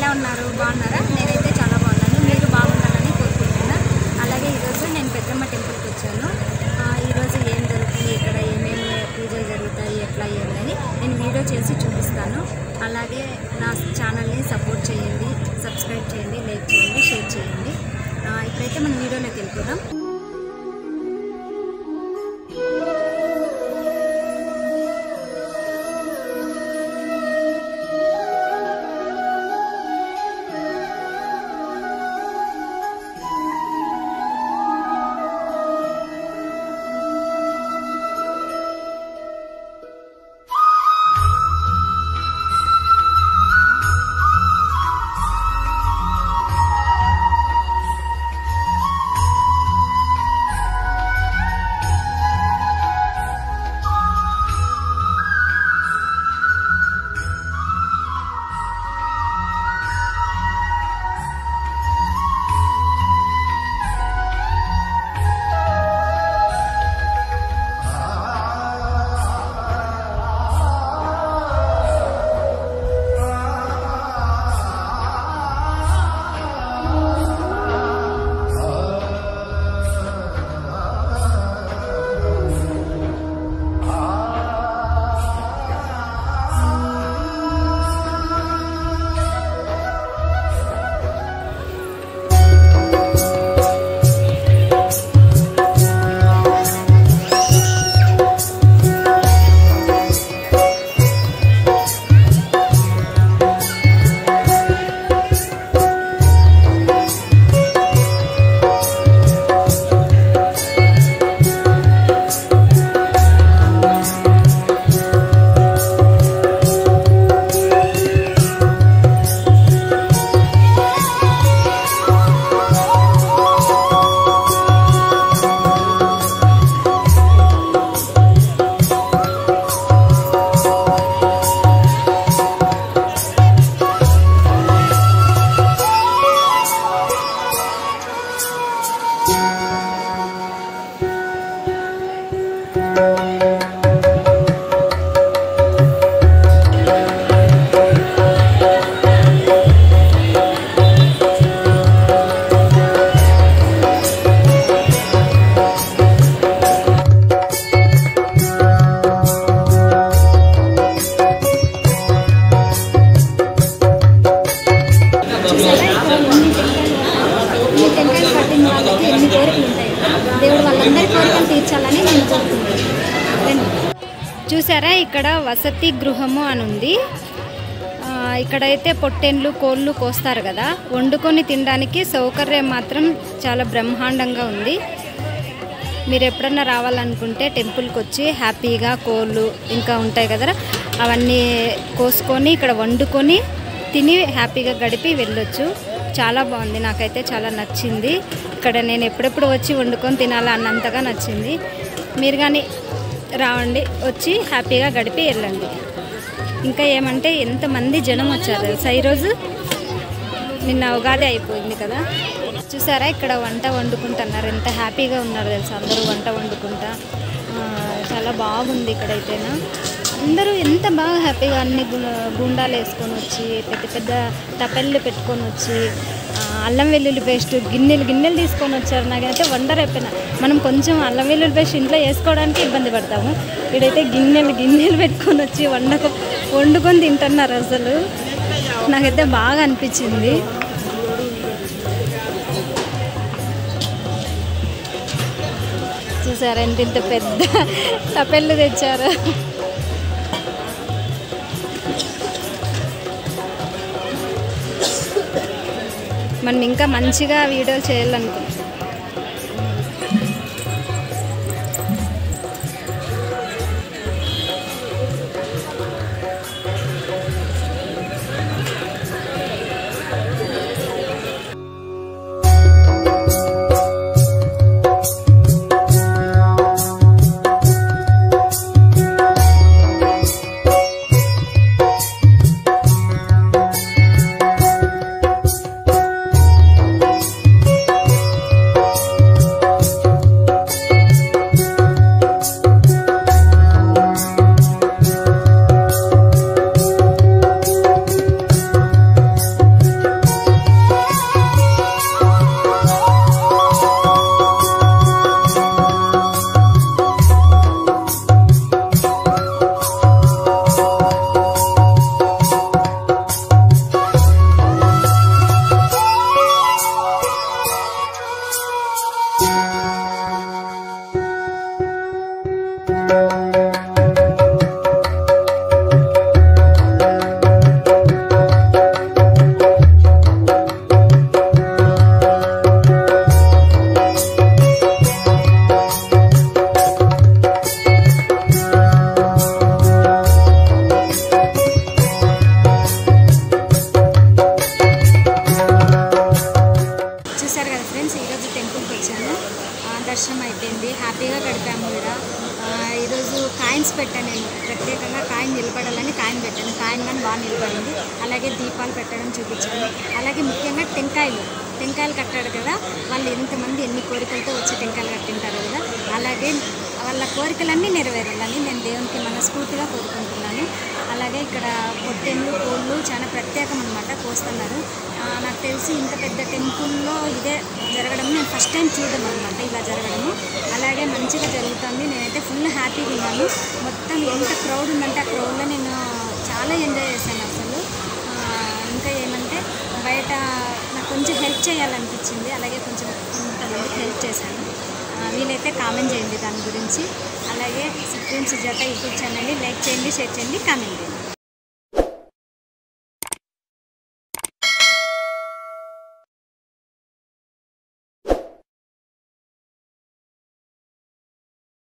ఉన్నారు బాగున్నారా నేనైతే చాలా బాగున్నాను మీరు బాగుండాలని కోరుకుంటున్నా అలాగే ఈరోజు నేను పెద్దమ్మ టెంపుల్కి వచ్చాను ఆ, ఈరోజు ఏం జరుగుతుంది ఇక్కడ ఏమేమి పూజలు జరుగుతాయి ఎట్లా ఏంటని నేను వీడియో చేసి చూపిస్తాను అలాగే నా ఛానల్ని సపోర్ట్ చేయండి సబ్స్క్రైబ్ చేయండి లైక్ చేయండి షేర్ చేయండి ఆ, ఇప్పుడైతే మనం వీడియోలోకి వెళ్ళిపోదాం ఈ టెంకాయలు పట్టిన వాళ్ళకి ఎన్ని కోరికలు ఉంటాయి దేవుడు వాళ్ళందరి కోరికలు తీర్చాలని నేను కోరుకుంటున్నాను చూసారా ఇక్కడ వసతి గృహము అని ఉంది ఆ, ఇక్కడైతే పొట్టెన్లు కోళ్ళు కోస్తారు కదా వండుకొని తినడానికి సౌకర్యం మాత్రం చాలా బ్రహ్మాండంగా ఉంది మీరు ఎప్పుడన్నా రావాలనుకుంటే టెంపుల్కి వచ్చి హ్యాపీగా కోళ్ళు ఇంకా ఉంటాయి కదా అవన్నీ కోసుకొని ఇక్కడ వండుకొని తిని హ్యాపీగా గడిపి వెళ్ళొచ్చు చాలా బాగుంది నాకైతే చాలా నచ్చింది ఇక్కడ నేను ఎప్పుడెప్పుడు వచ్చి వండుకొని తినాలి అన్నంతగా నచ్చింది మీరు కానీ రావండి వచ్చి హ్యాపీగా గడిపి వెళ్ళండి ఇంకా ఏమంటే ఎంతమంది జనం వచ్చారు తెలుసా ఈరోజు నిన్న ఉగాది అయిపోయింది కదా చూసారా ఇక్కడ వంట వండుకుంటున్నారు ఎంత హ్యాపీగా ఉన్నారు తెలుసా అందరూ వంట వండుకుంటా ఆ, చాలా బాగుంది ఇక్కడైతేనా అందరూ ఎంత బాగా హ్యాపీగా అన్ని గు- గుండాలు వేసుకొని వచ్చి పెద్ద పెద్ద తపెళ్ళు పెట్టుకొని వచ్చి ఆ, అల్లం వెల్లుల్లి పేస్ట్ గిన్నెలు గిన్నెలు తీసుకొని వచ్చారు నాకైతే వండర్ అయిపోయినా మనం కొంచెం అల్లం వెల్లుల్లి పేస్ట్ ఇంట్లో వేసుకోవడానికి ఇబ్బంది పడతాము ఇక్కడైతే గిన్నెలు గిన్నెలు పెట్టుకొని వచ్చి వండక వండుకొని తింటున్నారు అసలు నాకైతే బాగా అనిపించింది చూసారా ఎంత ఇంత పెద్ద తపెళ్ళు తెచ్చారు మనం ఇంకా మంచిగా వీడియోలు చేయాలనుకుంటున్నాం కానీ బాగా నిలబడింది అలాగే దీపాలు పెట్టడం చూపించాను అలాగే ముఖ్యంగా టెంకాయలు టెంకాయలు కట్టాడు కదా వాళ్ళు ఎంతమంది ఎన్ని కోరికలతో వచ్చి టెంకాయలు కట్టింటారు కదా అలాగే వాళ్ళ కోరికలన్నీ నెరవేరాలని నేను దేవునికి మనస్ఫూర్తిగా కోరుకుంటున్నాను అలాగే ఇక్కడ పొట్టెళ్ళు కోళ్ళు చాలా ప్రత్యేకం అనమాట కోస్తున్నారు ఆ, నాకు తెలిసి ఇంత పెద్ద టెంపుల్లో ఇదే జరగడం నేను ఫస్ట్ టైం చూడడం అనమాట ఇలా జరగడము అలాగే మంచిగా జరుగుతుంది నేనైతే ఫుల్ హ్యాపీగా ఉన్నాను మొత్తం ఎంత క్రౌడ్ ఉందంటే ఆ క్రౌడ్లో నేను చాలా ఎంజాయ్ చేశాను అసలు ఆ, ఇంకా ఏమంటే బయట నాకు కొంచెం హెల్ప్ చేయాలనిపించింది అలాగే కొంచెం కొంతమందికి హెల్ప్ చేశాను ఆ, వీలైతే కామెంట్ చేయండి దాని గురించి అలాగే సుప్రీం సుజాత యూట్యూబ్ ఛానల్ని లైక్ చేయండి షేర్ చేయండి కామెంట్ చేయండి